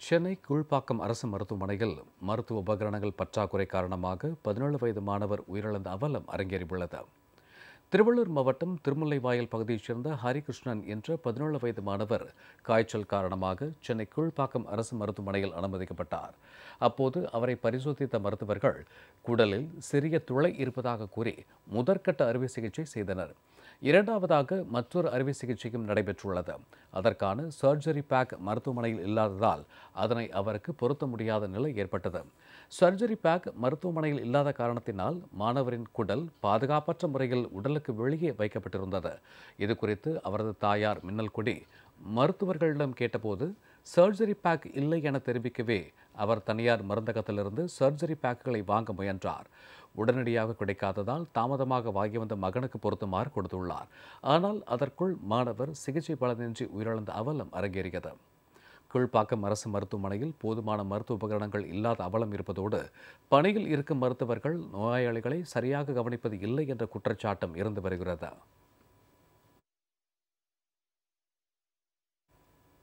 சென்னை கீழ்ப்பாக்கம் அரசு மருத்துவமனையில் மருத்துவ உபகரணங்கள் பற்றாக்குறை காரணமாக பதினேழு வயது மாணவர் உயிரிழந்த அவலம் அரங்கேறியுள்ளது திருவள்ளூர் மாவட்டம் திருமுல்லைவாயல் பகுதியைச் சேர்ந்த ஹரிகிருஷ்ணன் என்ற பதினேழு வயது மாணவர் காய்ச்சல் காரணமாக சென்னை கீழ்ப்பாக்கம் அரசு மருத்துவமனையில் அனுமதிக்கப்பட்டார் அப்போது அவரை பரிசோதித்த மருத்துவர்கள் குடலில் சிறிய துளை இருப்பதாக கூறி முதற்கட்ட அறுவை சிகிச்சை செய்தனர் இரண்டாவதாக மற்றொரு அறுவை சிகிச்சையும் நடைபெற்றுள்ளது அதற்கான சர்ஜரி பேக் மருத்துவமனையில் இல்லாததால் அதனை அவருக்கு பொருத்த முடியாத நிலை ஏற்பட்டது சர்ஜரி பேக் மருத்துவமனையில் இல்லாத காரணத்தினால் மாணவரின் குடல் பாதுகாப்பற்ற முறையில் உடலுக்கு வெளியே வைக்கப்பட்டிருந்தது இது குறித்து அவரது தாயார் மின்னல் கொடி மருத்துவர்களிடம் கேட்டபோது சர்ஜரி பேக் இல்லை என தெரிவிக்கவே அவர் தனியார் மருந்தகத்திலிருந்து சர்ஜரி பேக்குகளை வாங்க முயன்றார் உடனடியாக கிடைக்காததால் தாமதமாக வாங்கி வந்த மகனுக்கு பொருத்துமாறு கொடுத்துள்ளார் ஆனால் அதற்குள் மாணவர் சிகிச்சை பலனின்றி உயிரிழந்த அவலம் அரங்கேறியது கீழ்ப்பாக்கம் அரசு மருத்துவமனையில் போதுமான மருத்துவ உபகரணங்கள் இல்லாத அவலம் இருப்பதோடு பணியில் இருக்கும் மருத்துவர்கள் நோயாளிகளை சரியாக கவனிப்பது இல்லை என்ற குற்றச்சாட்டும் இருந்து வருகிறது